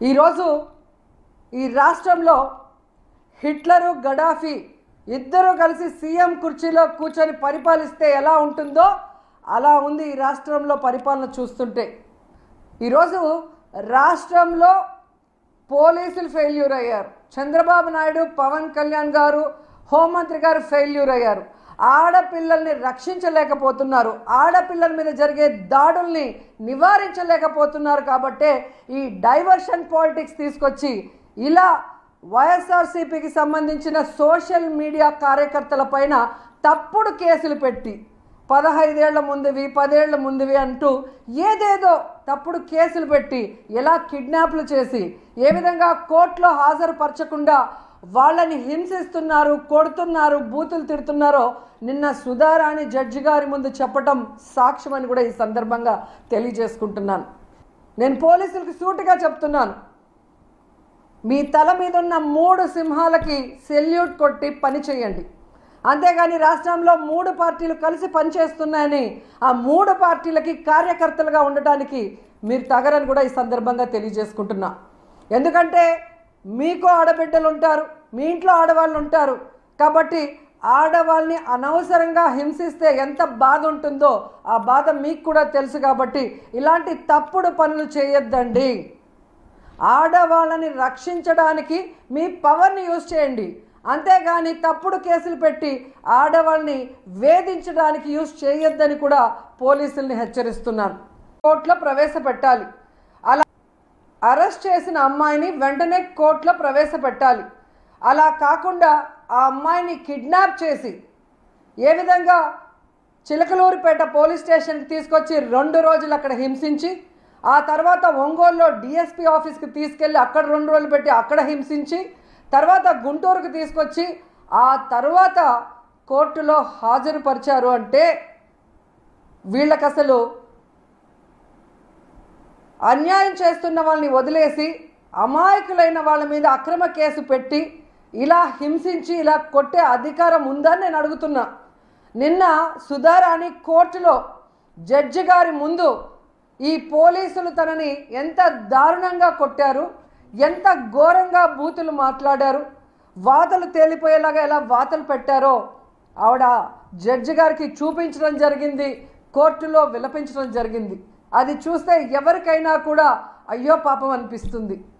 ఈరోజు ఈ రాష్ట్రంలో హిట్లరు గడాఫీ ఇద్దరూ కలిసి సీఎం కుర్చీలో కూర్చొని పరిపాలిస్తే ఎలా ఉంటుందో అలా ఉంది ఈ రాష్ట్రంలో పరిపాలన చూస్తుంటే ఈరోజు రాష్ట్రంలో పోలీసులు ఫెయిల్యూర్ అయ్యారు చంద్రబాబు నాయుడు పవన్ కళ్యాణ్ గారు హోంమంత్రి గారు ఫెయిల్యూర్ అయ్యారు ఆడపిల్లల్ని రక్షించలేకపోతున్నారు ఆడపిల్లల మీద జరిగే దాడుల్ని నివారించలేకపోతున్నారు కాబట్టే ఈ డైవర్షన్ పాలిటిక్స్ తీసుకొచ్చి ఇలా వైఎస్ఆర్సీపీకి సంబంధించిన సోషల్ మీడియా కార్యకర్తల పైన తప్పుడు కేసులు పెట్టి పదహైదేళ్ల ముందువి పదేళ్ల ముందువి అంటూ ఏదేదో తప్పుడు కేసులు పెట్టి ఎలా కిడ్నాప్లు చేసి ఏ విధంగా కోర్టులో హాజరుపరచకుండా వాళ్ళని హింసిస్తున్నారు కొడుతున్నారు బూతులు తిడుతున్నారో నిన్న సుధారాణి జడ్జి గారి ముందు చెప్పటం సాక్ష్యమని కూడా ఈ సందర్భంగా తెలియజేసుకుంటున్నాను నేను పోలీసులకు సూటిగా చెప్తున్నాను మీ తల మీద ఉన్న మూడు సింహాలకి సెల్యూట్ కొట్టి పని చేయండి అంతేగాని రాష్ట్రంలో మూడు పార్టీలు కలిసి పనిచేస్తున్నాయని ఆ మూడు పార్టీలకి కార్యకర్తలుగా ఉండటానికి మీరు తగరని కూడా ఈ సందర్భంగా తెలియజేసుకుంటున్నా ఎందుకంటే మీకు ఆడబిడ్డలు ఉంటారు మీ ఇంట్లో ఆడవాళ్ళు ఉంటారు కాబట్టి ఆడవాళ్ళని అనవసరంగా హింసిస్తే ఎంత బాధ ఉంటుందో ఆ బాధ మీకు కూడా తెలుసు కాబట్టి ఇలాంటి తప్పుడు పనులు చేయొద్దండి ఆడవాళ్ళని రక్షించడానికి మీ పవర్ని యూజ్ చేయండి అంతేగాని తప్పుడు కేసులు పెట్టి ఆడవాళ్ళని వేధించడానికి యూజ్ చేయొద్దని కూడా పోలీసుల్ని హెచ్చరిస్తున్నాను కోర్టులో ప్రవేశపెట్టాలి అలా అరెస్ట్ చేసిన అమ్మాయిని వెంటనే కోర్టులో ప్రవేశపెట్టాలి అలా కాకుండా ఆ అమ్మాయిని కిడ్నాప్ చేసి ఏ విధంగా చిలకలూరిపేట పోలీస్ స్టేషన్కి తీసుకొచ్చి రెండు రోజులు అక్కడ హింసించి ఆ తర్వాత ఒంగోలులో డిఎస్పీ ఆఫీస్కి తీసుకెళ్ళి అక్కడ రెండు రోజులు పెట్టి అక్కడ హింసించి తర్వాత గుంటూరుకు తీసుకొచ్చి ఆ తర్వాత కోర్టులో హాజరుపరిచారు అంటే వీళ్ళకి అసలు అన్యాయం చేస్తున్న వాళ్ళని వదిలేసి అమాయకులైన వాళ్ళ మీద అక్రమ కేసు పెట్టి ఇలా హింసించి ఇలా కొట్టే అధికారం ఉందని నేను అడుగుతున్నా నిన్న సుధారాణి కోర్టులో జడ్జి గారి ముందు ఈ పోలీసులు తనని ఎంత దారుణంగా కొట్టారు ఎంత ఘోరంగా బూతులు మాట్లాడారు వాతలు తేలిపోయేలాగా ఎలా వాతలు పెట్టారో ఆవిడ జడ్జి గారికి చూపించడం జరిగింది కోర్టులో విలపించడం జరిగింది అది చూస్తే ఎవరికైనా కూడా అయ్యో పాపం అనిపిస్తుంది